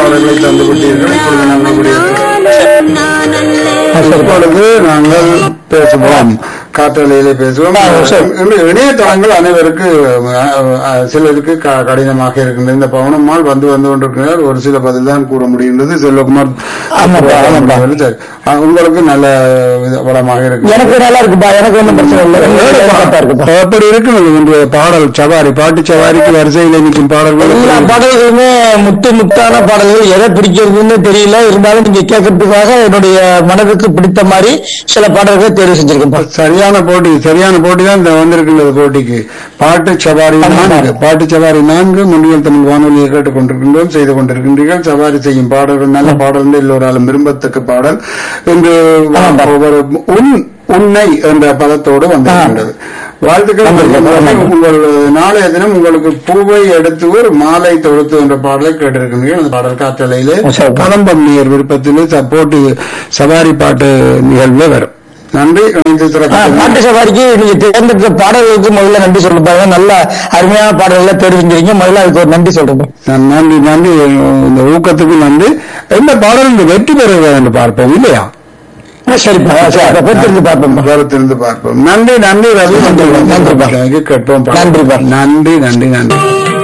பாடல்களை தந்து விட்டீர்கள் இப்பொழுது நம்மளுடைய இப்பொழுது நாங்கள் பேசுவோம் காற்றலையிலே பேசுவோம் இன்று இணையதளங்கள் அனைவருக்கு அஹ், அஹ், சிலருக்கு க- கடினமாக இருக்கின்றது இந்த பவனம்மாள் வந்து வந்து கொண்டிருக்கிறார் ஒரு சில பதில் தான் கூற முடிகின்றது செல்வகுமார் ஆமாப்பா, ஆமாப்பா. சரி. அஹ், உங்களுக்கு நல்ல இது வளமாக இருக்கு எனக்கு நல்லா இருக்குப்பா எனக்கு ஒன்றும் பிரச்சனை இல்லை உங்களுக்கு கரெக்டா இருக்குப்பா எப்படி இருக்கிறது இன்றைய பாடல் சவாரி பாட்டு சவாரிக்கு வரிசையில் நிற்கும் பாடல்கள் எல்லா பாடல்களுமே முத்து முத்தான பாடல்கள் எதை பிடிக்கிறதுன்னு தெரியல இருந்தாலும் நீங்க கேட்கறதுக்காக என்னுடைய மனதுக்கு பிடித்த மாதிரி சில பாடல்களை தேர்வு செஞ்சிருக்கேன்ப்பா சரியான போட்டி சரியான போட்டி தான் இந்த வந்திருக்கின்றது போட்டிக்கு பாட்டு சவாரி நான்கு பாட்டு சவாரி நான்கு முன்னியல் தமிழ் வானொலியை கேட்டுக் கொண்டிருக்கின்றோம் செய்து கொண்டிருக்கின்றீர்கள் சவாரி செய்யும் பாடல்கள் நல்ல பாடல் எல்லோராலும் விரும்பத்தக்க பாடல் இன்று ஒவ்வொரு உன் உன்னை என்ற பதத்தோடு வந்திருக்கின்றது வாழ்த்துக்கள் உங்கள் நாளைய தினம் உங்களுக்கு பூவை எடுத்து ஒரு மாலை தொடுத்து என்ற பாடலை கேட்டிருக்கின்றீர்கள் அந்த பாடல் காற்றலையிலே சரி. கலம்பம் நீர் விருப்பத்திலே ச- போட்டி சவாரி பாட்டு நிகழ்வு வரும் நன்றி இணைந்து ஆ, சிறப்பு பாட்டு சவாரிக்கு நீங்க தேர்ந்தெடுத்த பாடல்களுக்கு முதல்ல நன்றி சொல்லுங்க நல்ல அருமையான பாடல்களை தேர்வு செஞ்சிருக்கீங்க முதல்ல அதுக்கு ஒரு நன்றி சொல்றேன் நன்- நன்றி நன்றி இந்த ஊக்கத்துக்கு நன்றி எந்த பாடல் இந்த வெற்றி பெறுகிறது என்று பார்ப்போம் இல்லையா சரிப்பா சரி அதை பொறுத்திருந்து பார்ப்போம் கருத்திருந்து பார்ப்போம் நன்றி நன்றி ரவி நன்றிப்பா. கேட்போம் நன்றிப்பா. நன்றி நன்றி நன்றி